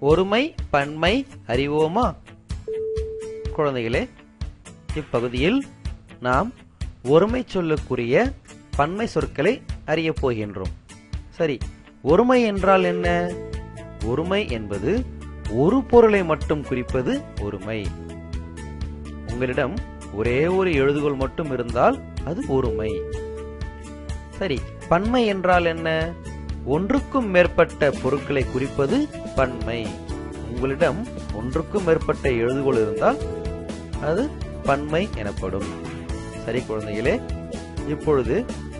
ஒருமை பன்மை அறிவோமா குழந்தைகளே இப்பகுதியில் நாம் ஒருமை சொல்லுக்குரிய பன்மை சொற்களை அறியப் போகின்றோம் சரி ஒருமை என்றால் என்ன ஒருமை என்பது ஒரு பொருளை மட்டும் குறிப்பது ஒருமை உங்களிடம் ஒரே ஒரு எழுதுகோள் மட்டும் இருந்தால் அது ஒருமை சரி பன்மை என்றால் என்ன ஒன்றுக்கும் மேற்பட்ட பொருட்களை குறிப்பது பன்மை உங்களிடம் ஒன்றுக்கும் மேற்பட்ட எழுதுகோள் இருந்தால் அது பன்மை எனப்படும் சரி குழந்தைகளே இப்பொழுது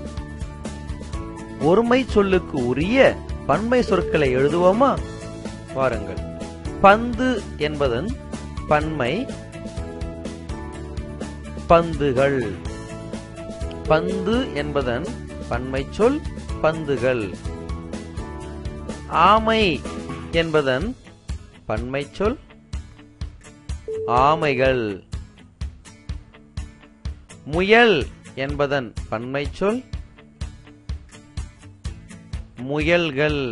ஒருமை சொல்லுக்கு உரிய பன்மை சொற்களை எழுதுவோமா பாருங்கள் பந்து என்பதன் பன்மை பந்துகள் பந்து என்பதன் பன்மை சொல் பந்துகள் ஆமை என்பதன் பன்மை சொல் ஆமைகள் முயல் என்பதன் பன்மை சொல் முயல்கள்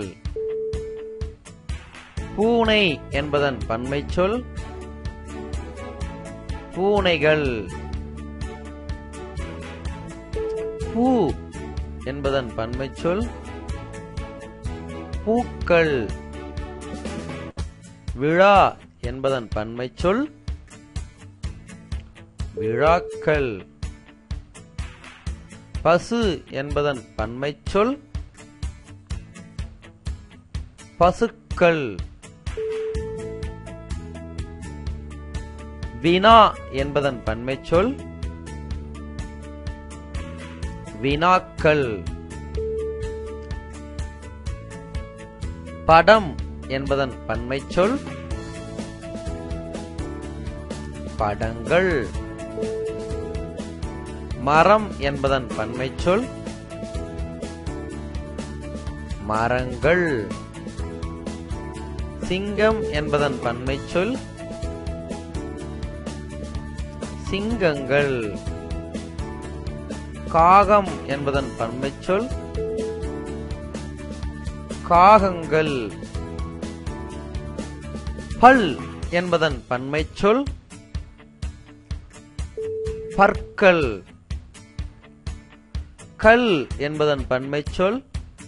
பூனை என்பதன் பன்மை சொல் பூனைகள் பூ என்பதன் பன்மை சொல் பூக்கள் விழா என்பதன் பன்மை சொல் விழாக்கள் பசு என்பதன் பன்மை சொல் பசுக்கள் வினா என்பதன் பன்மை சொல் வினாக்கள் படம் என்பதன் பன்மை சொல் படங்கள் மரம் என்பதன் பன்மை சொல் மரங்கள் சிங்கம் என்பதன் பன்மை சொல் சிங்கங்கள் காகம் என்பதன் பன்மை சொல் காகங்கள் பல் என்பதன் பன்மை சொல் பற்கள் கல் என்பதன் பன்மை சொல்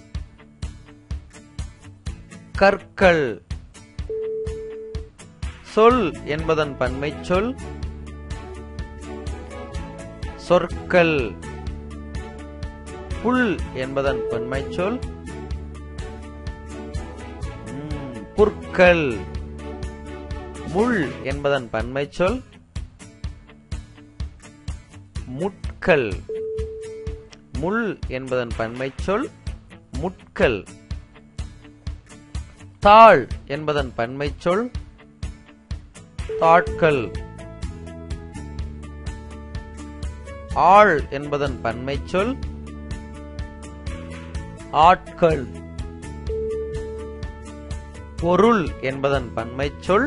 கற்கள் சொல் என்பதன் பன்மை சொல் சொற்கள் புல் என்பதன் பன்மை சொல் ம், புற்கள் முள் என்பதன் பன்மை சொல் முட்கள் முள் என்பதன் பன்மை சொல் முட்கள் தாள் என்பதன் பன்மை சொல் தாட்கள் ஆள் என்பதன் பன்மை சொல் ஆட்கள் பொருள் என்பதன் பன்மை சொல்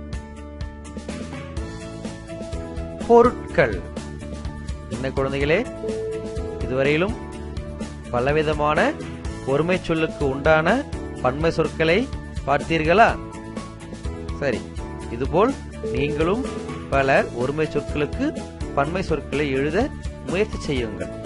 பொருட்கள் என்ன குழந்தைகளே இதுவரையிலும் பலவிதமான ஒருமை சொல்லுக்கு உண்டான பன்மை சொற்களை பார்த்தீர்களா சரி இதுபோல் நீங்களும் பல ஒருமை சொற்களுக்கு பன்மை சொற்களை எழுத முயற்சி செய்யுங்கள்